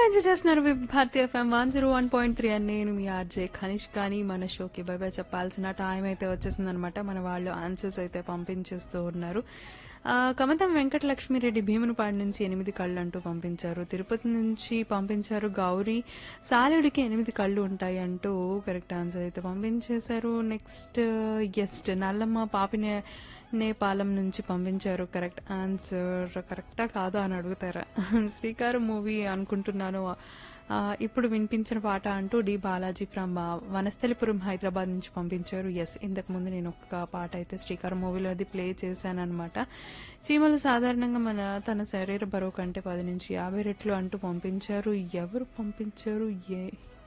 enjoy చేస్తున్నారు భారతీయ FM one zero one point three అని నేను మీ ఆర్జే ఖనిష్ కానీ మన షోకి బై బై చెప్పాల్సిన టైం అయితే వచ్చేసింది అనమాట మన వాళ్ళు ఆన్సర్స్ అయితే పంపించేస్తూ ఉన్నారు ఆ, కమతం వెంకటలక్ష్మిరెడ్డి భీమునిపాడు నుంచి ఎనిమిది కళ్ళు అంటూ పంపించారు తిరుపతి నుంచి పంపించారు గౌరీ సాలుడికి ఎనిమిది కళ్ళు ఉంటాయి అంటూ కరెక్ట్ ఆన్సర్ అయితే పంపించేశారు నెక్స్ట్ ఎస్ట్ నల్లమ్మ పాపినే నేపాలం నుంచి పంపించారు కరెక్ట్ ఆన్సర్ కరెక్టా కాదా అని అడుగుతారా శ్రీకారం మూవీ అనుకుంటున్నాను ఆ, ఇప్పుడు వినిపించిన పాట అంటూ డి బాలాజీ ఫ్రమ్ వనస్థలిపురం హైదరాబాద్ నుంచి పంపించారు ఎస్ ఇంతకు ముందు నేను ఒక పాట అయితే శ్రీకారం మూవీలో అది ప్లే చేశాను అనమాట చీమలు సాధారణంగా మన తన శరీర బరువు కంటే పది నుంచి యాభై రెట్లు అంటూ పంపించారు ఎవరు పంపించారు ఏ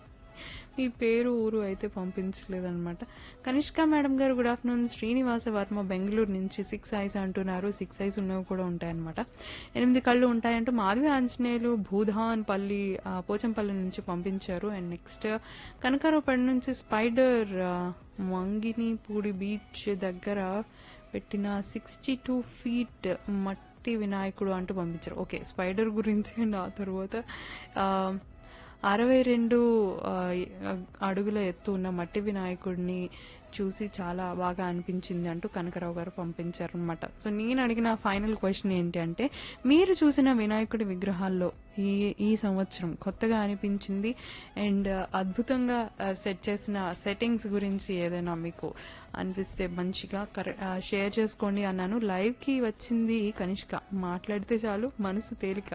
మీ పేరు ఊరు అయితే పంపించలేదన్నమాట కనిష్క మేడం గారు గుడ్ ఆఫ్టర్నూన్ శ్రీనివాస వర్మ బెంగళూరు నుంచి సిక్స్ ఐస్ అంటున్నారు సిక్స్ ఐస్ ఉన్నవి కూడా ఉంటాయన్నమాట ఎనిమిది కళ్ళు ఉంటాయంటూ మాధవి ఆంజనేయులు భూధాన్ పల్లి ఆ, పోచంపల్లి నుంచి పంపించారు అండ్ నెక్స్ట్ కనకారావుపేట నుంచి స్పైడర్ ఆ, మంగినిపూడి బీచ్ దగ్గర పెట్టిన సిక్స్టీ టూ ఫీట్ మట్టి వినాయకుడు అంటూ పంపించారు ఓకే స్పైడర్ గురించి అండ్ ఆ తర్వాత ఆ, అరవై రెండు ఆ, అడుగుల ఎత్తు ఉన్న మట్టి వినాయకుడిని చూసి చాలా బాగా అనిపించింది అంటూ కనకరావు గారు పంపించారు అనమాట సో నేను అడిగిన ఫైనల్ క్వశ్చన్ ఏంటి అంటే మీరు చూసిన వినాయకుడి విగ్రహాల్లో ఈ ఈ సంవత్సరం కొత్తగా అనిపించింది అండ్ అద్భుతంగా సెట్ చేసిన సెట్టింగ్స్ గురించి ఏదైనా మీకు అనిపిస్తే మంచిగా కరె- ఆ, షేర్ చేసుకోండి అన్నాను లైవ్ కి వచ్చింది కనిష్క మాట్లాడితే చాలు మనసు తేలిక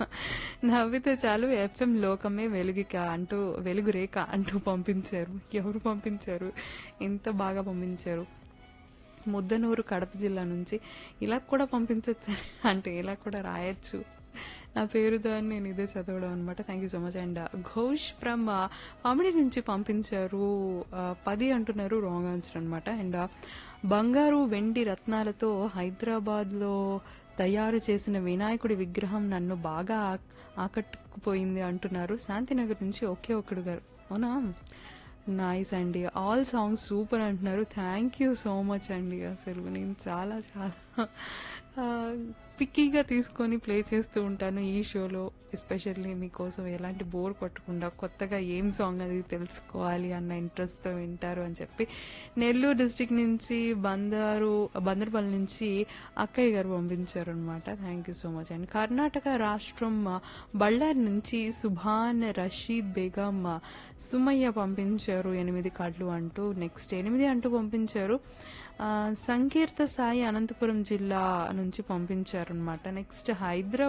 నవ్వితే చాలు ఎఫ్ఎం లోకమే వెలుగిక అంటూ వెలుగు రేఖ అంటూ పంపించారు ఎవరు పంపించారు ఎంత బాగా పంపించారు ముద్దనూరు కడప జిల్లా నుంచి ఇలా కూడా పంపించవచ్చు అంటే ఇలా కూడా రాయొచ్చు నా పేరుతో అని నేను ఇదే చదవడం అనమాట thank you so much and Ghosh from Pamidi నుంచి పంపించారు ఆ, పది అంటున్నారు రాంగ్ ఆన్సర్ అనమాట అండ్ బంగారు వెండి రత్నాలతో హైదరాబాద్లో తయారు చేసిన వినాయకుడి విగ్రహం నన్ను బాగా ఆ- ఆకట్టుకుపోయింది అంటున్నారు శాంతినగర్ నుంచి ఒకే ఒక్కడు గారు అవునా నైస్ అండి ఆల్ సాంగ్స్ సూపర్ అంటున్నారు థ్యాంక్ యూ సో మచ్ అండి అసలు నేను చాలా చాలా పిక్కీగా తీసుకొని ప్లే చేస్తూ ఉంటాను ఈ షోలో ఎస్పెషల్లీ మీకోసం ఎలాంటి బోర్ కొట్టకుండా కొత్తగా ఏం సాంగ్ అది తెలుసుకోవాలి అన్న ఇంట్రెస్ట్తో వింటారు అని చెప్పి నెల్లూరు డిస్టిక్ నుంచి బందారు బందర్పల్లి నుంచి అక్కయ్య గారు పంపించారు అనమాట thank you so much and Karnataka రాష్ట్రం ఆ, బళ్ళారి నుంచి సుభాన్ రషీద్ బేగం ఆ, సుమయ్య పంపించారు ఎనిమిది కళ్ళు అంటూ నెక్స్ట్ ఎనిమిది అంటూ పంపించారు ఆ, సంకీర్త సాయి అనంతపురం జిల్లా నుంచి పంపించారు అనమాట నెక్స్ట్ హైదరాబాద్